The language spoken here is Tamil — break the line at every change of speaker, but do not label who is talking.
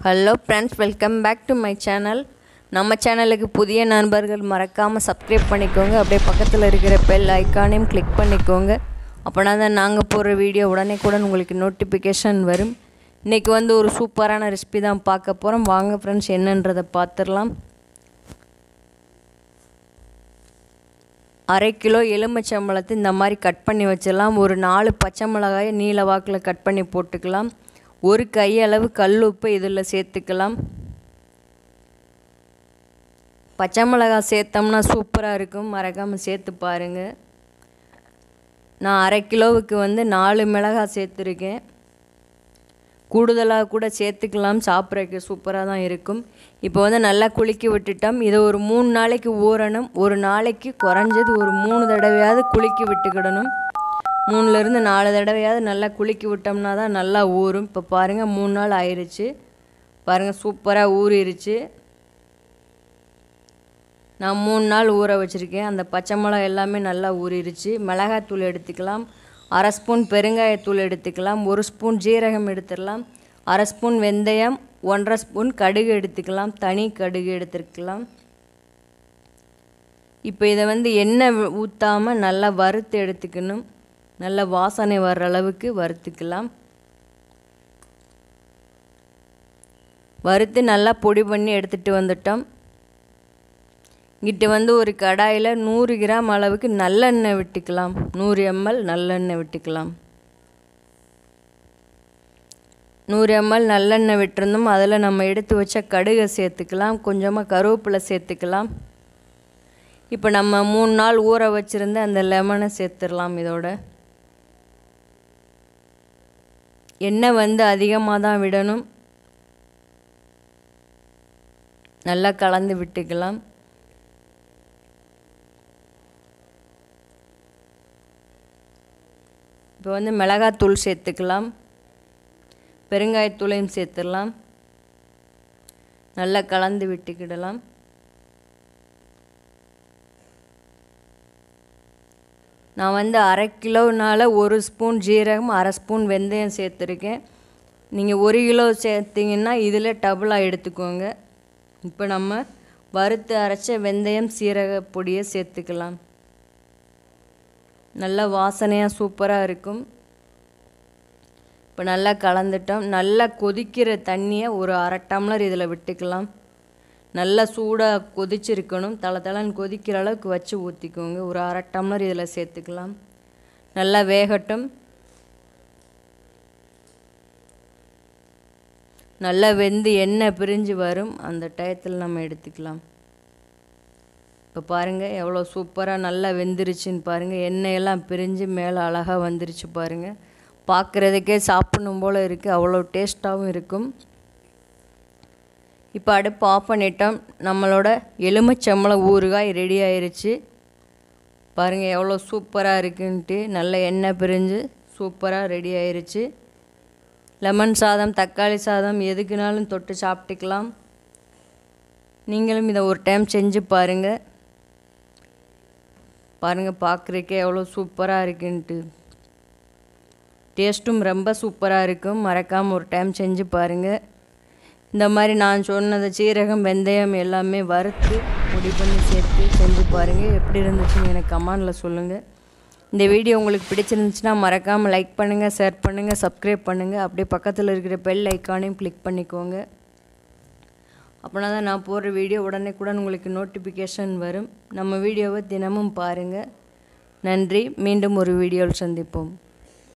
hello friends welcome back to my channel நம்ம சேனலுக்கு புதிய நண்பர்கள் மறக்காமல் சப்ஸ்கிரைப் பண்ணிக்கோங்க அப்படியே பக்கத்தில் இருக்கிற பெல் ஐக்கானையும் கிளிக் பண்ணிக்கோங்க அப்போனா தான் நாங்கள் போடுற வீடியோ உடனே கூட உங்களுக்கு நோட்டிஃபிகேஷன் வரும் இன்றைக்கி வந்து ஒரு சூப்பரான ரெசிபி தான் பார்க்க போகிறோம் வாங்க ஃப்ரெண்ட்ஸ் என்னன்றதை பார்த்துடலாம் அரை கிலோ எலுமிச்சம்பழத்தை இந்த மாதிரி கட் பண்ணி வச்சிடலாம் ஒரு நாலு பச்சை மிளகாயை நீல வாக்கில் கட் பண்ணி போட்டுக்கலாம் ஒரு கையளவு கல் உப்பு இதில் சேர்த்துக்கலாம் பச்சை மிளகாய் சேர்த்தோம்னா சூப்பராக இருக்கும் மறக்காமல் சேர்த்து பாருங்கள் நான் அரை கிலோவுக்கு வந்து நாலு மிளகாய் சேர்த்துருக்கேன் கூடுதலாக கூட சேர்த்துக்கலாம் சாப்பிட்றதுக்கு சூப்பராக தான் இருக்கும் இப்போ வந்து நல்லா குலுக்கி விட்டுட்டோம் இதை ஒரு மூணு நாளைக்கு ஊறணும் ஒரு நாளைக்கு குறைஞ்சது ஒரு மூணு தடவையாவது குலுக்கி விட்டுக்கிடணும் மூணுலேருந்து நாலு தடவையாவது நல்லா குலுக்கி விட்டோம்னா தான் நல்லா ஊறும் இப்போ பாருங்கள் மூணு நாள் ஆயிடுச்சு பாருங்கள் சூப்பராக ஊறிடுச்சு நான் மூணு நாள் ஊற வச்சுருக்கேன் அந்த பச்சை மிளகா எல்லாமே நல்லா ஊறிடுச்சு மிளகாத்தூள் எடுத்துக்கலாம் அரை ஸ்பூன் பெருங்காயத்தூள் எடுத்துக்கலாம் ஒரு ஸ்பூன் ஜீரகம் எடுத்துடலாம் அரை ஸ்பூன் வெந்தயம் ஒன்றரை ஸ்பூன் கடுகு எடுத்துக்கலாம் தனி கடுகு எடுத்துக்கலாம் இப்போ இதை வந்து எண்ணெய் ஊற்றாமல் நல்லா வறுத்து எடுத்துக்கணும் நல்ல வாசனை வர்ற அளவுக்கு வறுத்துக்கலாம் வறுத்து நல்லா பொடி பண்ணி எடுத்துகிட்டு வந்துட்டோம் இங்கிட்ட வந்து ஒரு கடாயில் நூறு கிராம் அளவுக்கு நல்லெண்ணெய் விட்டுக்கலாம் நூறு எம்எல் நல்லெண்ணெய் விட்டுக்கலாம் நூறு எம்எல் நல்லெண்ணெய் விட்டுருந்தோம் அதில் நம்ம எடுத்து வச்ச கடுகை சேர்த்துக்கலாம் கொஞ்சமாக கருவேப்பிலை சேர்த்துக்கலாம் இப்போ நம்ம மூணு நாள் ஊற வச்சுருந்த அந்த லெமனை சேர்த்துடலாம் இதோட எண்ணெய் வந்து அதிகமாக தான் விடணும் நல்லா கலந்து விட்டுக்கலாம் இப்போ வந்து மிளகாத்தூள் சேர்த்துக்கலாம் பெருங்காயத்தூளையும் சேர்த்துடலாம் நல்லா கலந்து விட்டுக்கிடலாம் நான் வந்து அரை கிலோனால் ஒரு ஸ்பூன் ஜீரகம் அரை ஸ்பூன் வெந்தயம் சேர்த்துருக்கேன் நீங்கள் ஒரு கிலோ சேர்த்திங்கன்னா இதில் டபுளாக எடுத்துக்கோங்க இப்போ நம்ம வறுத்து அரைச்ச வெந்தயம் சீரக பொடியை சேர்த்துக்கலாம் நல்லா வாசனையாக சூப்பராக இருக்கும் இப்போ நல்லா கலந்துட்டோம் நல்லா கொதிக்கிற தண்ணியை ஒரு அரை டம்ளர் இதில் விட்டுக்கலாம் நல்லா சூடாக கொதிச்சிருக்கணும் தலை தலைன்னு கொதிக்கிற அளவுக்கு வச்சு ஊற்றிக்கோங்க ஒரு அரை டம்ளர் இதில் சேர்த்துக்கலாம் நல்லா வேகட்டும் நல்லா வெந்து எண்ணெய் பிரிஞ்சு வரும் அந்த டயத்தில் நம்ம எடுத்துக்கலாம் இப்போ பாருங்கள் எவ்வளோ சூப்பராக நல்லா வெந்துருச்சுன்னு பாருங்கள் எண்ணெயெல்லாம் பிரிஞ்சு மேலே அழகாக வந்துருச்சு பாருங்கள் பார்க்குறதுக்கே சாப்பிடணும் போல் இருக்குது அவ்வளோ டேஸ்ட்டாகவும் இருக்கும் இப்போ அடுப்பு ஆஃப் பண்ணிட்டோம் நம்மளோட எலுமிச்சம்பழம் ஊறுகாய் ரெடி ஆயிருச்சு பாருங்கள் எவ்வளோ சூப்பராக இருக்குன்ட்டு நல்ல எண்ணெய் பிரிஞ்சு சூப்பராக ரெடி ஆயிருச்சு லெமன் சாதம் தக்காளி சாதம் எதுக்குனாலும் தொட்டு சாப்பிட்டுக்கலாம் நீங்களும் இதை ஒரு டைம் செஞ்சு பாருங்கள் பாருங்கள் பார்க்குறக்கே எவ்வளோ சூப்பராக இருக்குன்ட்டு டேஸ்ட்டும் ரொம்ப சூப்பராக இருக்கும் மறக்காமல் ஒரு டைம் செஞ்சு பாருங்கள் இந்த மாதிரி நான் சொன்னது சீரகம் வெந்தயம் எல்லாமே வறுத்து பொடி பண்ணி சேர்த்து செஞ்சு பாருங்கள் எப்படி இருந்துச்சுன்னு எனக்கு கமெண்டில் சொல்லுங்கள் இந்த வீடியோ உங்களுக்கு பிடிச்சிருந்துச்சுன்னா மறக்காமல் லைக் பண்ணுங்கள் ஷேர் பண்ணுங்கள் சப்ஸ்கிரைப் பண்ணுங்கள் அப்படியே பக்கத்தில் இருக்கிற பெல் ஐக்கானையும் கிளிக் பண்ணிக்கோங்க அப்படின்னா தான் நான் போடுற வீடியோ உடனே உங்களுக்கு நோட்டிஃபிகேஷன் வரும் நம்ம வீடியோவை தினமும் பாருங்கள் நன்றி மீண்டும் ஒரு வீடியோவில் சந்திப்போம்